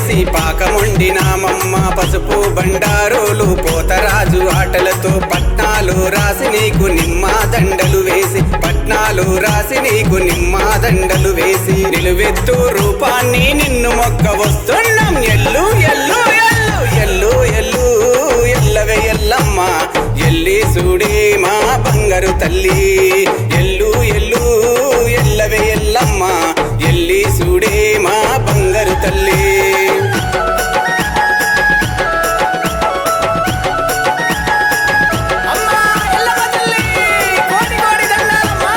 వేసి పాకముండినామమ్మ పసుపు బండారోలు పోతరాజు ఆటలతో పట్నాలు రాసి నీకు నిమ్మ దండలు వేసి పట్నాలు రాసి నీకు నిమ్మ దండలు వేసి నిలువెత్తు రూపాన్ని నిన్ను మొక్క వస్తున్నాం ఎల్లు ఎల్లు ఎల్లు ఎల్లు ఎల్లు ఎల్లవే ఎల్లమ్మ ఎల్లి చూడే మా బంగారు తల్లి ఎల్లు ఎల్లు ఎల్లవే ఎల్లమ్మ ఎల్లి చూడే మా బంగారు తల్లి అమ్మా ఎల్లమ్మ తల్లి కోటి కోటి దండాలమ్మా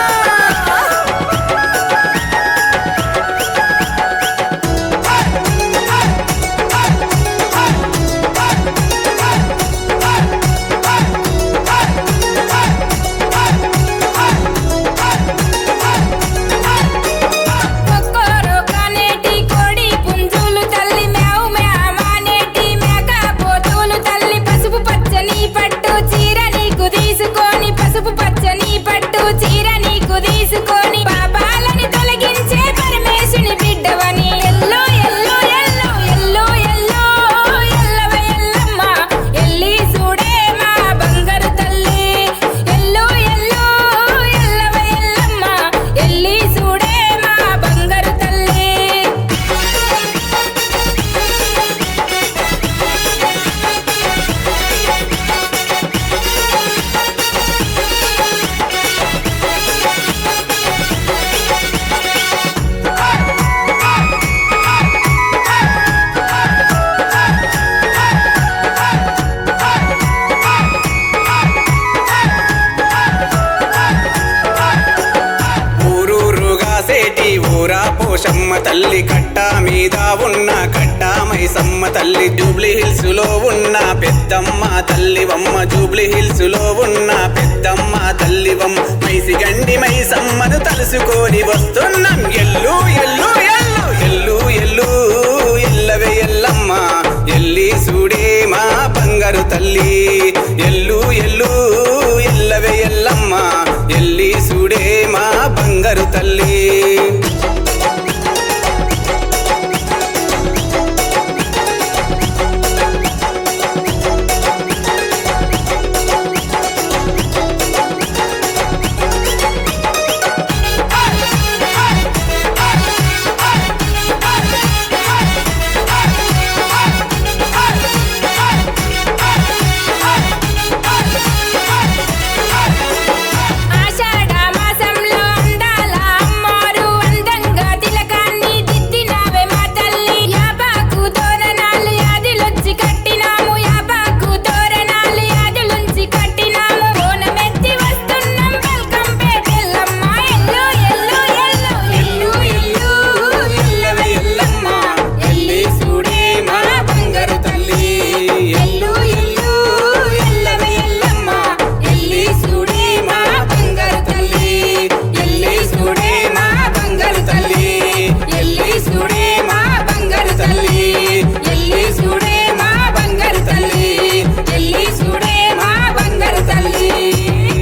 కొక్కోరో కానేటి కోడి పుంజులు తల్లి మ్యావు మ్యామానేటి మేక పోతులు తల్లి పసుపు పచ్చని పట్టు చీర నీకు తీసుకొని పసుపు పచ్చని పట్టు చీర నీకు తీసుకొని పాపాలని తొలగించే పరమేశుని బిడ్డవని ఎల్లో ఎల్లో ఎల్లో ఎల్లో ఎల్లో ఎల్లవ ఎల్లమ్మ ఎల్లి చూడే మా బంగారు తల్లి ఎల్లో ఎల్లో ఎల్లవ ఎల్లమ్మ ఎల్లి చూడే మా బంగారు తల్లి ఊరూరుగా సేటి ఊరా పోషమ్మ తల్లి కట్ట మీద ఉన్న కట్ట మైసమ్మ తల్లి జూబ్లీ హిల్స్ లో ఉన్న పెద్దమ్మ తల్లివమ్మ జూబ్లీ హిల్స్ లో ఉన్న పెద్దమ్మ తల్లివమ్మ మైసి గండి మైసమ్మను తలుసుకొని వస్తున్నాం ఎల్లు ఎల్లు ఎల్లు ఎల్లు ఎల్లు ఎల్లవే ఎల్లమ్మ ఎల్లి చూడే మా బంగారు తల్లి ఎల్లు ఎల్లు ఎల్లవే ఎల్లమ్మ ఎల్లి చూడే మా బంగారు తల్లి